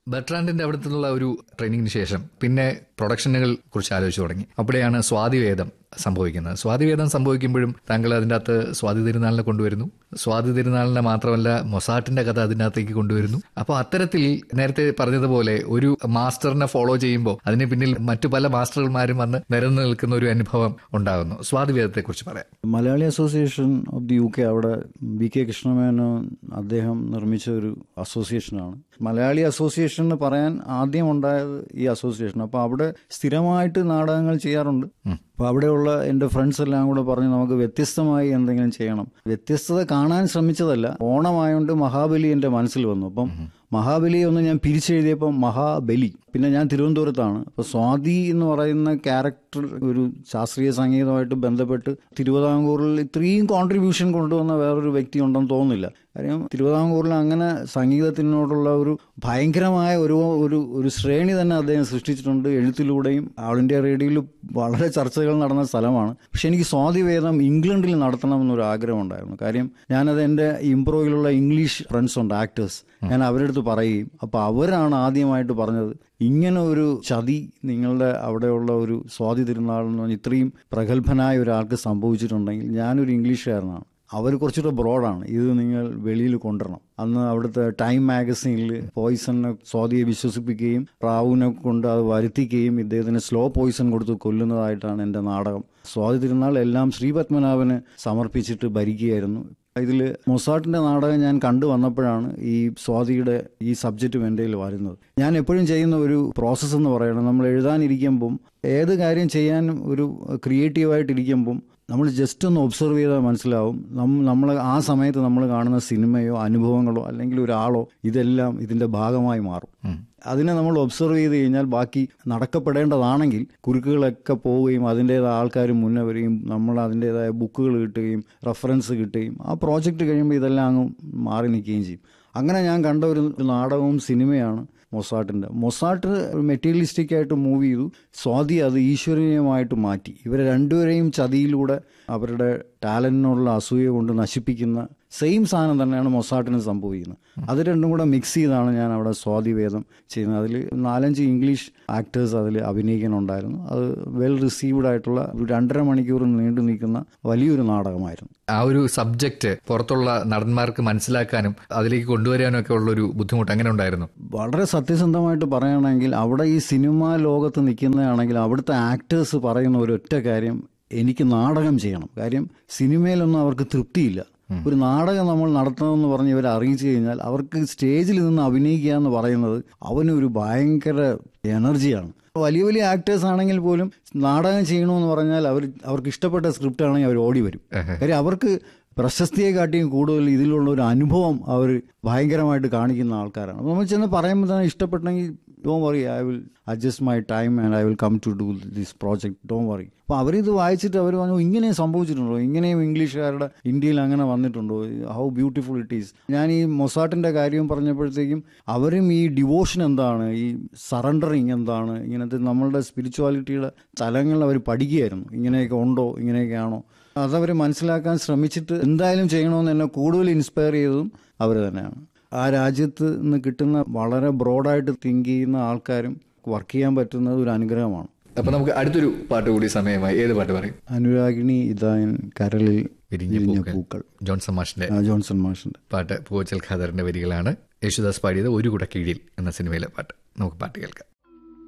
ബർട്രാൻഡിന്റെ അവിടുത്തെ ഒരു ട്രെയിനിങ്ങിന് ശേഷം പിന്നെ പ്രൊഡക്ഷനുകൾ കുറിച്ച് ആലോചിച്ചു തുടങ്ങി അവിടെയാണ് സ്വാതിവേദം സംഭവിക്കുന്നത് സ്വാതിവേദം സംഭവിക്കുമ്പോഴും താങ്കൾ അതിൻ്റെ അകത്ത് സ്വാതി തിരുനാളിനെ കൊണ്ടുവരുന്നു സ്വാതി തിരുനാളിനെ മാത്രമല്ല മൊസാട്ടിന്റെ കഥ അതിൻ്റെ അകത്തേക്ക് കൊണ്ടുവരുന്നു അപ്പോൾ അത്തരത്തിൽ നേരത്തെ പറഞ്ഞതുപോലെ ഒരു മാസ്റ്ററിനെ ഫോളോ ചെയ്യുമ്പോൾ അതിന് പിന്നിൽ മറ്റു പല മാസ്റ്റർമാരും വന്ന് നിരന്നു നിൽക്കുന്ന ഒരു അനുഭവം ഉണ്ടാകുന്നു സ്വാതിവേദത്തെ കുറിച്ച് പറയാം Malayali Association of the U K അവിടെ വി കെ കൃഷ്ണമേനോൻ അദ്ദേഹം നിർമ്മിച്ച ഒരു അസോസിയേഷനാണ് മലയാളി അസോസിയേഷൻ എന്ന് പറയാൻ ആദ്യം ഉണ്ടായത് ഈ അസോസിയേഷൻ അപ്പോൾ അവിടെ സ്ഥിരമായിട്ട് നാടകങ്ങൾ ചെയ്യാറുണ്ട് അപ്പോൾ അവിടെയുള്ള എൻ്റെ ഫ്രണ്ട്സ് എല്ലാം കൂടെ പറഞ്ഞ് നമുക്ക് വ്യത്യസ്തമായി എന്തെങ്കിലും ചെയ്യണം വ്യത്യസ്തത കാണാൻ ശ്രമിച്ചതല്ല ഓണമായോണ്ട് മഹാബലി എൻ്റെ മനസ്സിൽ വന്നു അപ്പം മഹാബലി ഒന്ന് ഞാൻ പിരിച്ചെഴുതിയപ്പോൾ മഹാബലി പിന്നെ ഞാൻ തിരുവനന്തപുരത്താണ് അപ്പോൾ സ്വാതി എന്ന് പറയുന്ന ക്യാരക്ടർ ഒരു ശാസ്ത്രീയ സംഗീതമായിട്ട് ബന്ധപ്പെട്ട് തിരുവിതാംകൂറിൽ ഇത്രയും കോൺട്രിബ്യൂഷൻ കൊണ്ടുവന്ന വേറൊരു വ്യക്തി ഉണ്ടെന്ന് തോന്നുന്നില്ല കാര്യം തിരുവിതാംകൂറിൽ അങ്ങനെ സംഗീതത്തിനോടുള്ള ഒരു ഭയങ്കരമായ ഒരു ഒരു ഒരു ശ്രേണി തന്നെ അദ്ദേഹം സൃഷ്ടിച്ചിട്ടുണ്ട് എഴുത്തിലൂടെയും ആൾ ഇന്ത്യ റേഡിയോയിൽ വളരെ ചർച്ചകൾ നടന്ന സ്ഥലമാണ് പക്ഷെ എനിക്ക് സ്വാതിവേദം ഇംഗ്ലണ്ടിൽ നടത്തണമെന്നൊരു ആഗ്രഹം ഉണ്ടായിരുന്നു കാര്യം ഞാനത് എൻ്റെ ഇംപ്രോയിലുള്ള ഇംഗ്ലീഷ് ഫ്രണ്ട്സ് ഉണ്ട് ആക്ടേഴ്സ് ഞാൻ അവരുടെ അടുത്ത് പറയുകയും അപ്പോൾ അവരാണ് ആദ്യമായിട്ട് പറഞ്ഞത് ഇങ്ങനെ ഒരു ചതി നിങ്ങളുടെ അവിടെയുള്ള ഒരു സ്വാതി തിരുനാൾ എന്ന് പറഞ്ഞാൽ ഇത്രയും പ്രഗത്ഭനായ ഒരാൾക്ക് സംഭവിച്ചിട്ടുണ്ടെങ്കിൽ ഞാനൊരു ഇംഗ്ലീഷുകാരനാണ് അവർ കുറച്ചുകൂടെ ബ്രോഡാണ് ഇത് നിങ്ങൾ വെളിയിൽ കൊണ്ടുവരണം അന്ന് അവിടുത്തെ ടൈം മാഗസീനിൽ പോയിസണിനെ സ്വാതിയെ വിശ്വസിപ്പിക്കുകയും റാവുവിനെ കൊണ്ട് അത് വരുത്തിക്കുകയും ഇദ്ദേഹത്തിന് സ്ലോ പോയിസൺ കൊടുത്ത് കൊല്ലുന്നതായിട്ടാണ് എൻ്റെ നാടകം സ്വാതി തിരുനാൾ എല്ലാം ശ്രീപത്മനാഭന് സമർപ്പിച്ചിട്ട് ഭരിക്കുകയായിരുന്നു ഇതിൽ മൊസാട്ടിന്റെ നാടകം ഞാൻ കണ്ടു വന്നപ്പോഴാണ് ഈ സ്വാതിയുടെ ഈ സബ്ജക്റ്റും എൻ്റെ കയ്യിൽ വരുന്നത് ഞാൻ എപ്പോഴും ചെയ്യുന്ന ഒരു പ്രോസസ്സ് എന്ന് പറയുന്നത് നമ്മൾ എഴുതാനിരിക്കുമ്പം ഏത് കാര്യം ചെയ്യാൻ ഒരു ക്രിയേറ്റീവായിട്ടിരിക്കുമ്പം നമ്മൾ ജസ്റ്റ് ഒന്ന് ഒബ്സർവ് ചെയ്താൽ മനസ്സിലാവും നമ്മൾ ആ സമയത്ത് നമ്മൾ കാണുന്ന സിനിമയോ അനുഭവങ്ങളോ അല്ലെങ്കിൽ ഒരാളോ ഇതെല്ലാം ഇതിന്റെ ഭാഗമായി മാറും അതിനെ നമ്മൾ ഒബ്സർവ് ചെയ്ത് കഴിഞ്ഞാൽ ബാക്കി നടക്കപ്പെടേണ്ടതാണെങ്കിൽ കുരുക്കുകളൊക്കെ പോവുകയും അതിൻ്റെതായ ആൾക്കാർ മുന്നേ വരികയും നമ്മൾ അതിൻ്റെതായ ബുക്കുകൾ കിട്ടുകയും റെഫറൻസ് കിട്ടുകയും ആ പ്രോജക്റ്റ് കഴിയുമ്പോൾ ഇതെല്ലാം അങ്ങ് മാറി നിൽക്കുകയും ചെയ്യും അങ്ങനെ ഞാൻ കണ്ട ഒരു നാടകവും സിനിമയാണ് മൊസാട്ടിൻ്റെ മൊസാട്ട് മെറ്റീരിയലിസ്റ്റിക് ആയിട്ട് മൂവ് ചെയ്തു സ്വാതി അത് ഈശ്വരീയമായിട്ട് മാറ്റി ഇവരെ രണ്ടുപേരെയും ചതിയിലൂടെ അവരുടെ ടാലന്റിനുള്ള അസൂയ കൊണ്ട് നശിപ്പിക്കുന്ന സെയിം സാധനം തന്നെയാണ് മൊസാട്ടിന് സംഭവിക്കുന്നത് അത് രണ്ടും കൂടെ മിക്സ് ചെയ്താണ് ഞാൻ അവിടെ സ്വാതിവേദം ചെയ്യുന്നത് അതിൽ നാലഞ്ച് ഇംഗ്ലീഷ് ആക്ടേഴ്സ് അതിൽ അഭിനയിക്കാനുണ്ടായിരുന്നു അത് വെൽ റിസീവ്ഡ് ആയിട്ടുള്ള ഒരു രണ്ടര മണിക്കൂർ നീണ്ടു നിൽക്കുന്ന വലിയൊരു നാടകമായിരുന്നു ആ ഒരു സബ്ജക്റ്റ് പുറത്തുള്ള നടന്മാർക്ക് മനസ്സിലാക്കാനും അതിലേക്ക് കൊണ്ടുവരാനും ഒക്കെ ഉള്ള ഒരു ബുദ്ധിമുട്ട് അങ്ങനെ ഉണ്ടായിരുന്നു വളരെ സത്യസന്ധമായിട്ട് പറയുകയാണെങ്കിൽ അവിടെ ഈ സിനിമാ ലോകത്ത് നിൽക്കുന്നതാണെങ്കിൽ അവിടുത്തെ ആക്ടേഴ്സ് പറയുന്ന ഒരൊറ്റ കാര്യം എനിക്ക് നാടകം ചെയ്യണം കാര്യം സിനിമയിലൊന്നും അവർക്ക് തൃപ്തിയില്ല ഒരു നാടകം നമ്മൾ നടത്തണമെന്ന് പറഞ്ഞ് ഇവരെ അറിയിച്ചു കഴിഞ്ഞാൽ അവർക്ക് സ്റ്റേജിൽ നിന്ന് അഭിനയിക്കുക എന്ന് പറയുന്നത് അവനൊരു ഭയങ്കര എനർജിയാണ് വലിയ വലിയ ആക്ടേഴ്സ് ആണെങ്കിൽ പോലും നാടകം ചെയ്യണമെന്ന് പറഞ്ഞാൽ അവർ അവർക്ക് ഇഷ്ടപ്പെട്ട സ്ക്രിപ്റ്റ് ആണെങ്കിൽ അവർ ഓടി വരും കാര്യം അവർക്ക് പ്രശസ്തിയെക്കാട്ടിയും കൂടുതൽ ഇതിലുള്ള ഒരു അനുഭവം അവർ ഭയങ്കരമായിട്ട് കാണിക്കുന്ന ആൾക്കാരാണ് അപ്പോൾ നമ്മൾ ചെന്ന് പറയുമ്പോൾ തന്നെ ഇഷ്ടപ്പെട്ടെങ്കിൽ don't worry I will adjust my time and I will come to do this project don't worry അപ്പോൾ അവരിത് വായിച്ചിട്ട് അവർ പറഞ്ഞു ഇങ്ങനെയും സംഭവിച്ചിട്ടുണ്ടോ ഇങ്ങനെയും ഇംഗ്ലീഷുകാരുടെ ഇന്ത്യയിൽ അങ്ങനെ വന്നിട്ടുണ്ടോ ഹൗ ബ്യൂട്ടിഫുൾ ഇറ്റ് ഈസ് ഞാൻ ഈ മൊസാട്ടിൻ്റെ കാര്യം പറഞ്ഞപ്പോഴത്തേക്കും അവരും ഈ ഡിവോഷൻ എന്താണ് ഈ സറണ്ടറിങ് എന്താണ് ഇങ്ങനത്തെ നമ്മളുടെ സ്പിരിച്വാലിറ്റിയുടെ തലങ്ങൾ അവർ പഠിക്കുകയായിരുന്നു ഇങ്ങനെയൊക്കെ ഉണ്ടോ ഇങ്ങനെയൊക്കെയാണോ അതവർ മനസ്സിലാക്കാൻ ശ്രമിച്ചിട്ട് എന്തായാലും ചെയ്യണമെന്ന് എന്നെ കൂടുതൽ ഇൻസ്പയർ ചെയ്തതും അവർ തന്നെയാണ് ആ രാജ്യത്ത് നിന്ന് കിട്ടുന്ന വളരെ ബ്രോഡായിട്ട് തിങ്ക് ചെയ്യുന്ന ആൾക്കാരും വർക്ക് ചെയ്യാൻ പറ്റുന്നത് ഒരു അനുഗ്രഹമാണ് അപ്പൊ നമുക്ക് അടുത്തൊരു പാട്ട് കൂടി സമയമായി ഏത് പാട്ട് പറയും അനുരാഗിണി ഇതായൻ കരളിൽ വിരിഞ്ഞ വിരിഞ്ഞ പൂക്കൾ. പൂക്കൾ ജോൺസൺ മാഷിന്റെ ആ, ജോൺസൺ മാഷിന്റെ പാട്ട് പൂവച്ചൽ ഖാദറിന്റെ വരികളാണ് യേശുദാസ് പാടിയത് ഒരു കുട കീഴിൽ എന്ന സിനിമയിലെ പാട്ട് നമുക്ക് പാട്ട് കേൾക്കാം